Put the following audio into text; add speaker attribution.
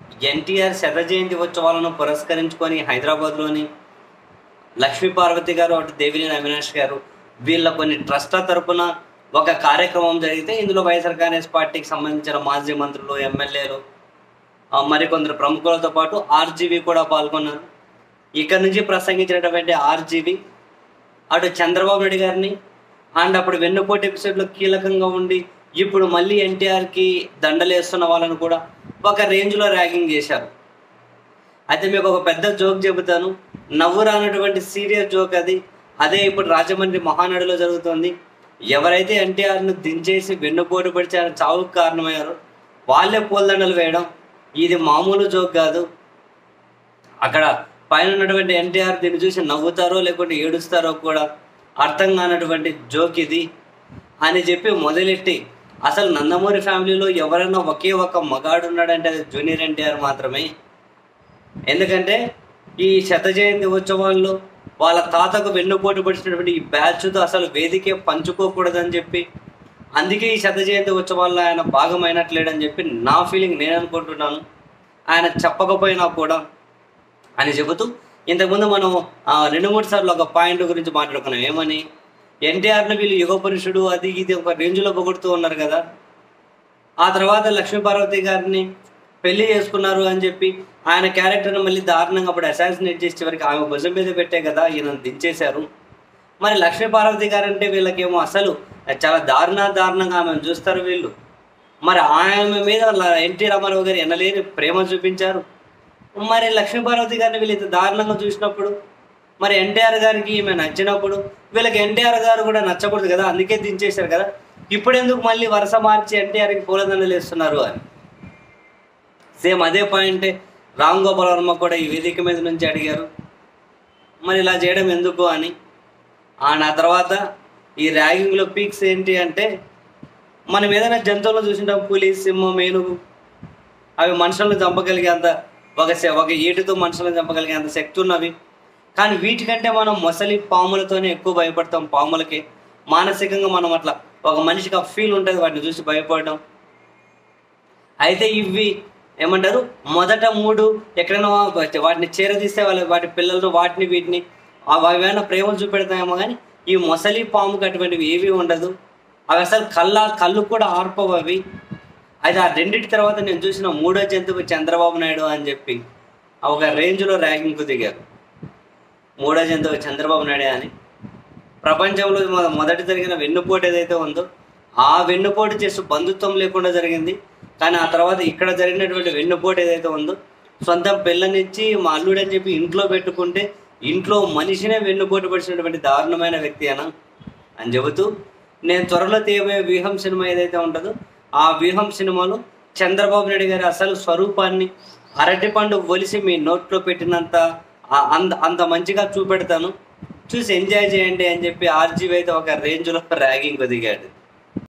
Speaker 1: ఎన్టీఆర్ శత జయంతి ఉత్సవాలను పురస్కరించుకొని హైదరాబాద్లోని లక్ష్మీ పార్వతి గారు అటు దేవినేని అవినాష్ గారు వీళ్ళ కొన్ని ట్రస్ట్ల తరపున ఒక కార్యక్రమం జరిగితే ఇందులో వైఎస్ఆర్ కాంగ్రెస్ పార్టీకి సంబంధించిన మాజీ మంత్రులు ఎమ్మెల్యేలు ఆ, మరికొందరు ప్రముఖులతో పాటు ఆర్జీవి కూడా పాల్గొన్నారు ఇక్కడ నుంచి ప్రసంగించినటువంటి ఆర్జీవి అటు చంద్రబాబు నాయుడు గారిని అండ్ అప్పుడు వెన్నుపోటు ఎపిసోడ్లో కీలకంగా ఉండి ఇప్పుడు మళ్ళీ ఎన్టీఆర్కి దండలేస్తున్న వాళ్ళని కూడా ఒక రేంజ్లో ర్యాగింగ్ చేశారు అయితే మీకు ఒక పెద్ద జోక్ చెబుతాను నవ్వు రానటువంటి సీరియస్ జోక్ అది అదే ఇప్పుడు రాజమండ్రి మహానాడులో జరుగుతుంది ఎవరైతే ఎన్టీఆర్ను దించేసి వెన్నుపోటు పడిచి ఆయన చావుకు కారణమయ్యారో వాళ్ళే పూలదండలు వేయడం ఇది మామూలు జోక్ కాదు అక్కడ పైన ఉన్నటువంటి ఎన్టీఆర్ దీన్ని చూసి నవ్వుతారో లేకుంటే ఏడుస్తారో కూడా అర్థం కానటువంటి జోక్ ఇది అని చెప్పి మొదలెట్టి అసలు నందమూరి ఫ్యామిలీలో ఎవరైనా ఒకే ఒక మగాడు ఉన్నాడంటే అది జూనియర్ ఎన్టీఆర్ మాత్రమే ఎందుకంటే ఈ శత జయంతి ఉత్సవాల్లో వాళ్ళ తాతకు వెన్నుపోటు పడిచినటువంటి ఈ బ్యాచ్తో అసలు వేదికే పంచుకోకూడదని చెప్పి అందుకే ఈ శత జయంతి ఉత్సవాల్లో ఆయన భాగమైనట్లేడని చెప్పి నా ఫీలింగ్ నేను అనుకుంటున్నాను ఆయన చెప్పకపోయినా కూడా అని చెబుతూ ఇంతకుముందు మనం ఆ, రెండు మూడు సార్లు ఒక పాయింట్ గురించి మాట్లాడుకున్నాం ఏమని ఎన్టీఆర్ని వీళ్ళు యుగ పురుషుడు అది ఇది ఒక రేంజ్లో పొగుడుతూ ఉన్నారు కదా ఆ తర్వాత లక్ష్మీ పార్వతి గారిని పెళ్లి చేసుకున్నారు అని చెప్పి ఆయన క్యారెక్టర్ని మళ్ళీ దారుణంగా అప్పుడు అసాసినేట్ చేసే వరకు ఆమె భుజం మీద పెట్టే కదా ఈయన దించేశారు మరి లక్ష్మీ పార్వతి గారు అంటే వీళ్ళకేమో అసలు చాలా దారుణ దారుణంగా ఆమెను చూస్తారు వీళ్ళు మరి ఆమె మీద ఎన్టీ రామారావు గారు ఎనలేని ప్రేమ చూపించారు మరి లక్ష్మీ పార్వతి గారిని వీళ్ళు ఇంత దారుణంగా చూసినప్పుడు మరి ఎన్టీఆర్ గారికి ఈమె నచ్చినప్పుడు వీళ్ళకి ఎన్టీఆర్ గారు కూడా నచ్చకూడదు కదా అందుకే దించేశారు కదా ఇప్పుడు ఎందుకు మళ్ళీ వరుస మార్చి ఎన్టీఆర్కి పూలదండలు వేస్తున్నారు అని సేమ్ అదే పాయింటే రామ్ గోపాల్ వర్మ కూడా ఈ వేదిక మీద నుంచి అడిగారు మరి ఇలా చేయడం ఎందుకు అని ఆ నా తర్వాత ఈ ర్యాగింగ్లో పీక్స్ ఏంటి అంటే మనం ఏదైనా జంతువులను చూసింటాం పులి సింహం ఏనుగు అవి మనుషులను చంపగలిగే అంత ఒక శ- ఒక ఏటుతో మనుషులను చంపగలిగే అంత శక్తి ఉన్నవి కానీ వీటికంటే మనం మొసలి పాములతోనే ఎక్కువ భయపడతాం పాములకి మానసికంగా మనం అట్లా ఒక మనిషికి ఆ ఫీల్ ఉంటుంది వాటిని చూసి భయపడడం అయితే ఇవి ఏమంటారు మొదట మూడు ఎక్కడైనా వా- వాటిని చేరదీస్తే వాళ్ళ వాటి పిల్లలను వాటిని వీటిని అవి ఏమైనా ప్రేమ చూపెడతాయేమో కానీ ఈ మొసలి పాముకి అటువంటివి ఏవి ఉండదు అవి అసలు కళ్ళ కళ్ళు కూడా ఆర్పవు అవి అయితే ఆ రెండింటి తర్వాత నేను చూసిన మూడో జంతువు చంద్రబాబు నాయుడు అని చెప్పి ఆ ఒక రేంజ్లో ర్యాగింగ్కు దిగారు మూడో జంతువు చంద్రబాబు నాయుడు అని ప్రపంచంలో మొ- మొదటి జరిగిన వెన్నుపోటు ఏదైతే ఉందో ఆ వెన్నుపోటు చేస్తూ బంధుత్వం లేకుండా జరిగింది కానీ ఆ తర్వాత ఇక్కడ జరిగినటువంటి వెన్నుపోటు ఏదైతే ఉందో సొంత పిల్లనిచ్చి మా అల్లుడు అని చెప్పి ఇంట్లో పెట్టుకుంటే ఇంట్లో మనిషినే వెన్నుపోటు పడిచినటువంటి దారుణమైన వ్యక్తి అన అని చెబుతూ నేను త్వరలో తీయబోయే వ్యూహం సినిమా ఏదైతే ఉంటుందో ఆ వ్యూహం సినిమాలో చంద్రబాబు నాయుడు గారి అసలు స్వరూపాన్ని అరటిపండు ఒలిసి మీ నోట్లో పెట్టినంత ఆ- అంత అంత మంచిగా చూపెడతాను చూసి ఎంజాయ్ చేయండి అని చెప్పి ఆర్జీవి అయితే ఒక రేంజ్లో ర్యాగింగ్ దిగాడు